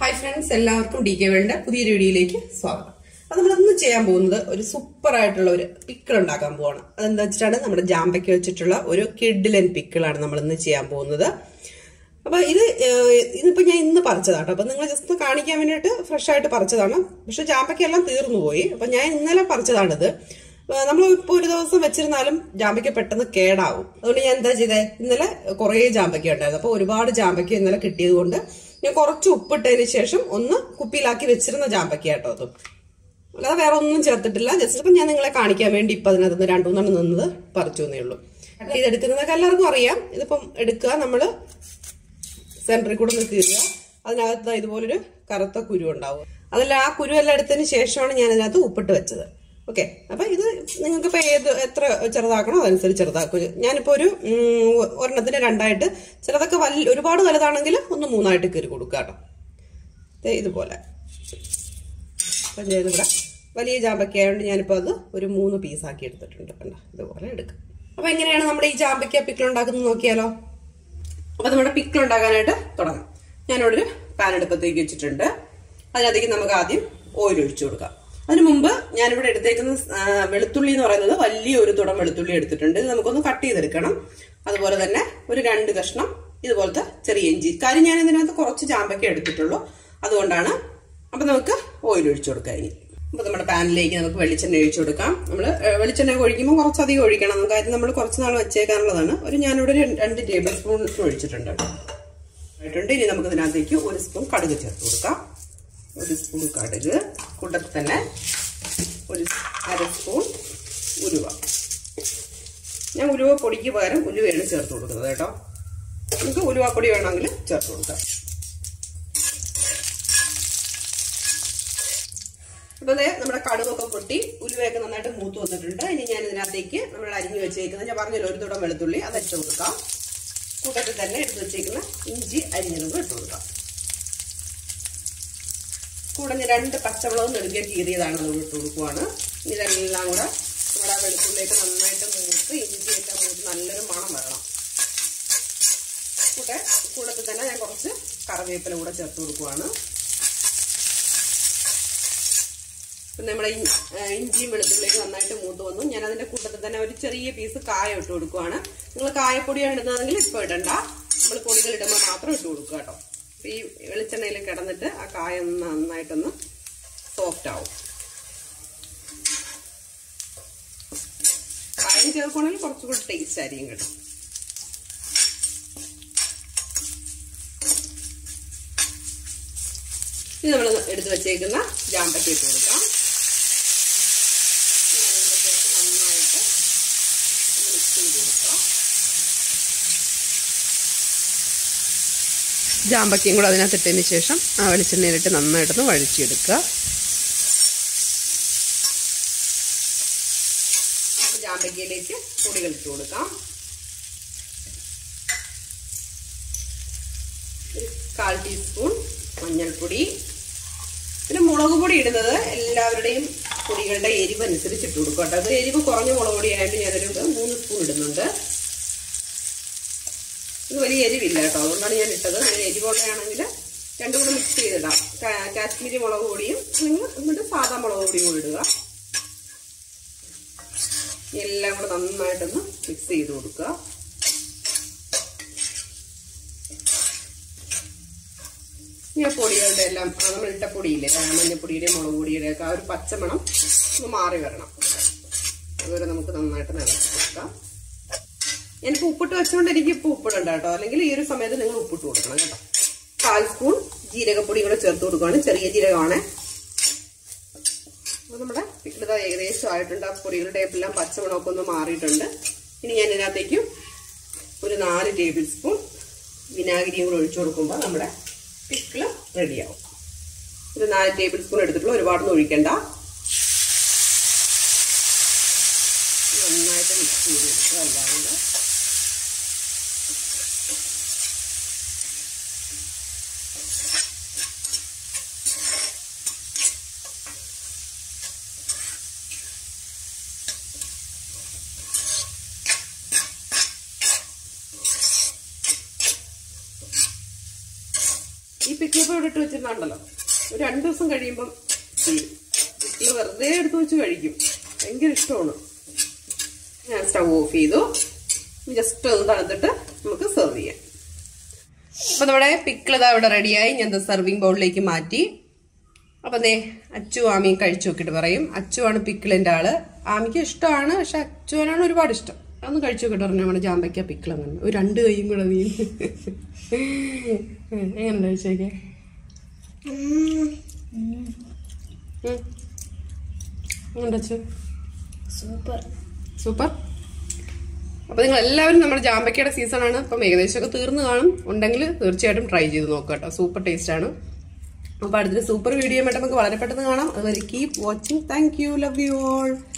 Hi friends എല്ലാവർക്കും D K വേൾഡിന്റെ പുതിയൊരു വീഡിയോയിലേക്ക് സ്വാഗതം അത് നമ്മൾ ഇന്ന് ചെയ്യാൻ പോകുന്നത് ഒരു സൂപ്പർ ആയിട്ടുള്ള ഒരു പിക്കിൾ ഉണ്ടാക്കാൻ പോവാണ് അതെന്താ വെച്ചിട്ടാണ് നമ്മുടെ ജാമ്പയ്ക്ക് വെച്ചിട്ടുള്ള ഒരു കിഡിലൻ പിക്കിളാണ് നമ്മൾ ഇന്ന് ചെയ്യാൻ പോകുന്നത് അപ്പൊ ഇത് ഏഹ്, ഇതിപ്പോ ഞാൻ ഇന്ന് പറിച്ചതാട്ടോ അപ്പൊ നിങ്ങൾ ജസ്റ്റ് കാണിക്കാൻ വേണ്ടിയിട്ട് ഫ്രഷ് ആയിട്ട് പറിച്ചതാണ് പക്ഷെ ജാമ്പയ്ക്കെല്ലാം തീർന്നു പോയി അപ്പൊ ഞാൻ ഇന്നലെ പറിച്ചതാണിത് നമ്മൾ ഇപ്പോൾ ഒരു ദിവസം വെച്ചിരുന്നാലും ജാമ്പയ്ക്ക പെട്ടെന്ന് കേടാവും അതുകൊണ്ട് ഞാൻ എന്താ ചെയ്തേ ഇന്നലെ കുറേ ജാമ്പയ്ക്ക ഉണ്ടായിരുന്നു അപ്പോൾ ഒരുപാട് ജാമ്പയ്ക്ക ഇന്നലെ കിട്ടിയത് കൊണ്ട് ഞാൻ കുറച്ച് ഉപ്പിട്ടതിന് ശേഷം ഒന്ന് കുപ്പിയിലാക്കി വെച്ചിരുന്ന ജാമ്പയ്ക്ക കേട്ടോ അതും അല്ലാതെ വേറെ ഒന്നും ചേർത്തിട്ടില്ല ജസ്റ്റ് ഇപ്പം ഞാൻ നിങ്ങളെ കാണിക്കാൻ വേണ്ടി ഇപ്പം അതിനകത്ത് രണ്ടു മൂന്നെണ്ണം നിന്നത് പറിച്ചു എന്നേ ഉള്ളൂ ഇതെടുക്കുന്നതൊക്കെ എല്ലാവർക്കും അറിയാം ഇതിപ്പം എടുക്കുക നമ്മൾ സെന്ററിൽ കൂടെ ഒന്ന് കീറുക അതിനകത്ത് ഇതുപോലൊരു കറുത്ത കുരു ഉണ്ടാവും അതല്ല ആ കുരു എല്ലാം എടുത്തതിന് ശേഷമാണ് ഞാൻ അതിനകത്ത് ഉപ്പിട്ട് വെച്ചത് ഓക്കെ അപ്പൊ ഇത് നിങ്ങൾക്ക് ഇപ്പൊ ഏത് എത്ര ചെറുതാക്കണോ അതനുസരിച്ച് ചെറുതാക്കും ഞാനിപ്പോ ഒരു ഉം, ഒരെണ്ണത്തിന് രണ്ടായിട്ട് ചിലതൊക്കെ വലിയ ഒരുപാട് വലുതാണെങ്കിൽ ഒന്ന് മൂന്നായിട്ട് കീറി കൊടുക്കുക കേട്ടോ ദേ ഇതുപോലെ അപ്പം ഞാൻ ഇവിടെ വലിയ ജാമ്പയ്ക്ക ആയതുകൊണ്ട് ഞാനിപ്പോൾ അത് ഒരു മൂന്ന് പീസാക്കി എടുത്തിട്ടുണ്ട് കണ്ട ഇതുപോലെ എടുക്കാം അപ്പൊ എങ്ങനെയാണ് നമ്മുടെ ഈ ജാമ്പയ്ക്ക പിക്കിൾ ഉണ്ടാക്കുന്നത് നോക്കിയാലോ അപ്പൊ നമ്മുടെ പിക്കിൾ ഉണ്ടാക്കാനായിട്ട് തുടങ്ങാം ഞാനിവിടെ ഒരു പാൻ അടുപ്പത്തേക്ക് വെച്ചിട്ടുണ്ട് അതിനകത്തേക്ക് നമുക്ക് ആദ്യം ഓയിൽ ഒഴിച്ചു കൊടുക്കാം അതിനു മുമ്പ് ഞാനിവിടെ എടുത്തേക്കുന്ന ആ, വെളുത്തുള്ളി എന്ന് പറയുന്നത് വലിയൊരു തുടം വെളുത്തുള്ളി എടുത്തിട്ടുണ്ട് ഇത് നമുക്കൊന്ന് കട്ട് ചെയ്തെടുക്കണം അതുപോലെ തന്നെ ഒരു രണ്ട് കഷ്ണം ഇതുപോലത്തെ ചെറിയ ഇഞ്ചി കാര്യം ഞാൻ ഇതിനകത്ത് കുറച്ച് ചാമ്പയ്ക്ക എടുത്തിട്ടുള്ളൂ അതുകൊണ്ടാണ് അപ്പൊ നമുക്ക് ഓയിൽ ഒഴിച്ചു കൊടുക്കാം ഇനി അപ്പൊ നമ്മുടെ പാനിലേക്ക് നമുക്ക് വെളിച്ചെണ്ണ ഒഴിച്ചു കൊടുക്കാം നമ്മൾ വെളിച്ചെണ്ണ ഒഴിക്കുമ്പോൾ കുറച്ചധികം ഒഴിക്കണം കാര്യം നമ്മൾ കുറച്ച് നാൾ വെച്ചേക്കാനുള്ളതാണ് ഒരു ഞാനിവിടെ ഒരു രണ്ട് ടേബിൾ സ്പൂൺ ഒഴിച്ചിട്ടുണ്ട് കേട്ടോ. ആയിട്ടുണ്ട് ഇനി നമുക്ക് ഇതിനകത്തേക്ക് ഒരു സ്പൂൺ കടുക് ചേർത്ത് കൊടുക്കാം ഒരു സ്പൂൺ കടുക് കൂട്ടത്തിൽ തന്നെ ഒരു അര സ്പൂൺ ഉലുവ ഞാൻ ഉലുവ പൊടിക്ക് പകരം ഉലുവയാണ് ചേർത്ത് കൊടുക്കുന്നത് കേട്ടോ നമുക്ക് ഉലുവപ്പൊടി വേണമെങ്കിൽ ചേർത്ത് കൊടുക്കാം അപ്പൊ ദേ നമ്മുടെ കടുകൊക്കെ പൊട്ടി ഉലുവയൊക്കെ നന്നായിട്ട് മൂത്ത് വന്നിട്ടുണ്ട് ഇനി ഞാൻ ഇതിനകത്തേക്ക് നമ്മൾ അരിഞ്ഞു വെച്ചേക്കുന്നത് ഞാൻ പറഞ്ഞല്ലോ ഒരു തുടം വെളുത്തുള്ളി അത് ഇട്ട് കൊടുക്കാം കൂട്ടത്തിൽ തന്നെ എടുത്ത് വെച്ചേക്കുന്ന ഇഞ്ചി അരിഞ്ഞതും കൂടെ ഇട്ട് കൊടുക്കാം കൂടെ ഞാൻ രണ്ട് പച്ചമുളകും നെടുകെ കീറിയതാണ് നമ്മൾ ഇട്ട് കൊടുക്കുവാണ് ഇതെല്ലാം കൂടെ നമ്മുടെ ആ വെളുത്തുള്ളിയൊക്കെ നന്നായിട്ട് മൂത്ത് ഇഞ്ചിയൊക്കെ മൂത്ത് നല്ലൊരു മണം വരണം കൂടെ കൂടത്തിൽ തന്നെ ഞാൻ കുറച്ച് കറിവേപ്പില കൂടെ ചേർത്ത് കൊടുക്കുവാണ് പിന്നെ നമ്മുടെ ഇ- ആ, ഇഞ്ചിയും വെളുത്തുള്ളിയൊക്കെ നന്നായിട്ട് മൂത്ത് വന്നു ഞാൻ അതിന്റെ കൂട്ടത്തിൽ തന്നെ ഒരു ചെറിയ പീസ് കായ ഇട്ട് കൊടുക്കുവാണ് നിങ്ങൾ കായപ്പൊടിയാണ് ഇടുന്നതെങ്കിൽ ഇപ്പൊ ഇടണ്ട നമ്മൾ പൊടികൾ ഇടുമ്പോൾ മാത്രം ഇട്ട് കൊടുക്കുക കേട്ടോ അപ്പൊ ഈ വെളിച്ചെണ്ണയിൽ കിടന്നിട്ട് ആ കായ ഒന്ന് നന്നായിട്ടൊന്ന് സോഫ്റ്റ് ആവും കായം ചേർക്കുകയാണെങ്കിൽ കുറച്ചുകൂടി ടേസ്റ്റ് ആയിരിക്കും കേട്ടോ ഇത് നമ്മൾ എടുത്ത് വെച്ചേക്കുന്ന ജാമ്പയ്ക്ക് ഇട്ട് കൊടുക്കാം ഇനി അതിന്റെ ചേർത്ത് നന്നായിട്ട് ഒന്ന് മിക്സ് ചെയ്ത് കൊടുക്കാം ജാമ്പയ്ക്കയും കൂടെ അതിനകത്ത് ഇട്ടതിന് ശേഷം ആ വെളിച്ചെണ്ണയിലിട്ട് നന്നായിട്ടൊന്ന് വഴിച്ചെടുക്കുക ജാമ്പയ്ക്കയിലേക്ക് പൊടികൾ ഇട്ട് കൊടുക്കാം ഒരു കാൽ ടീസ്പൂൺ മഞ്ഞൾപ്പൊടി പിന്നെ മുളക് പൊടി ഇടുന്നത് എല്ലാവരുടെയും പൊടികളുടെ എരിവ് അനുസരിച്ച് ഇട്ട് കൊടുക്കും കേട്ടോ അത് എരിവ് കുറഞ്ഞ മുളക് പൊടി ആയിട്ട് ഞാനൊരു മൂന്ന് സ്പൂൺ ഇടുന്നുണ്ട് ഇത് വലിയ എരിവില്ല കേട്ടോ അതുകൊണ്ടാണ് ഞാൻ ഇട്ടത് അങ്ങനെ എരിവുള്ളതാണെങ്കിൽ രണ്ടും കൂടെ മിക്സ് ചെയ്തിടാം കാ- കാശ്മീരി മുളക് പൊടിയും അല്ലെങ്കിൽ എന്നിട്ട് സാധാ മുളക് പൊടിയും കൂടി ഇടുക എല്ലാം കൂടെ നന്നായിട്ടൊന്ന് മിക്സ് ചെയ്ത് കൊടുക്കുക ഈ പൊടികളുടെ എല്ലാം ആ നമ്മൾ ഇട്ട പൊടിയില്ലേ ആ മഞ്ഞപ്പൊടിയുടെ മുളക് പൊടിയുടെ ഒക്കെ ആ ഒരു പച്ചമണം ഒന്ന് മാറി വരണം അതുവരെ നമുക്ക് നന്നായിട്ട് നിലച്ച് കൊടുക്കാം എനിക്ക് ഉപ്പിട്ട് വെച്ചുകൊണ്ട് എനിക്ക് ഇപ്പോൾ ഉപ്പിടണ്ട കേട്ടോ അല്ലെങ്കിൽ ഈ ഒരു സമയത്ത് നിങ്ങൾ ഉപ്പിട്ട് കൊടുക്കണം കേട്ടോ കാൽ സ്പൂൺ ജീരകപ്പൊടി കൂടെ ചേർത്ത് കൊടുക്കുകയാണ് ചെറിയ ജീരകമാണ് അപ്പോൾ നമ്മുടെ പിക്കിളിത ഏകദേശം ആയിട്ടുണ്ട് ആ പൊടികളുടെ എല്ലാം പച്ചമണമൊക്കെ ഒന്ന് മാറിയിട്ടുണ്ട് ഇനി ഞാൻ ഇതിനകത്തേക്ക് ഒരു നാല് ടേബിൾ സ്പൂൺ വിനാഗിരിയും കൂടെ ഒഴിച്ചു കൊടുക്കുമ്പോൾ നമ്മുടെ പിക്കിള് റെഡിയാവും ഒരു നാല് ടേബിൾ സ്പൂൺ എടുത്തിട്ടുള്ള ഒരുപാടൊന്നും ഒഴിക്കണ്ട നന്നായിട്ട് മിക്സ് ചെയ്ത് എടുക്കുക അല്ലാതെ ഈ പിക്കിളിപ്പോൾ ഇവിടെ ഇട്ട് വെച്ചിരുന്നുണ്ടല്ലോ ഒരു രണ്ട് ദിവസം കഴിയുമ്പം പിക്കിള് വെറുതെ എടുത്ത് വെച്ച് കഴിക്കും ഭയങ്കര ഇഷ്ടമാണ് ഞാൻ സ്റ്റവ് ഓഫ് ചെയ്തു ജസ്റ്റ് ഒന്ന് തണുത്തിട്ട് നമുക്ക് സെർവ് ചെയ്യാം അപ്പൊ നമ്മുടെ പിക്കിൾ ഇതാ ഇവിടെ റെഡിയായി ഞാൻ സെർവിങ് ബൗളിലേക്ക് മാറ്റി അപ്പൊ ദേ അച്ചു ആമിയും കഴിച്ചു നോക്കിയിട്ട് പറയും അച്ചു ആണ് പിക്കിളിന്റെ ആള് ആമിക്ക് ഇഷ്ടമാണ് പക്ഷെ അച്ചുവിനാണ് ഒരുപാട് ഇഷ്ടം അതൊന്ന് കഴിച്ചു നോക്കിയിട്ട് പറഞ്ഞു നമ്മുടെ ജാമ്പയ്ക്ക പിക്കിൾ അങ്ങനെ ഒരു രണ്ട് കൈയും കൂടെ നീ എങ്ങനെ കഴിച്ചേക്കെ അച്ചു സൂപ്പർ സൂപ്പർ അപ്പൊ നിങ്ങൾ എല്ലാവരും നമ്മുടെ ജാമ്പയ്ക്കയുടെ സീസൺ ആണ് അപ്പം ഏകദേശമൊക്കെ തീർന്നു കാണും ഉണ്ടെങ്കിൽ തീർച്ചയായിട്ടും ട്രൈ ചെയ്ത് നോക്കുക കേട്ടോ സൂപ്പർ ടേസ്റ്റ് ആണ് അപ്പൊ അടുത്തൊരു സൂപ്പർ വീഡിയോ ആയിട്ട് നമുക്ക് വളരെ പെട്ടെന്ന് കാണാം അതുവരെ keep watching thank you love you all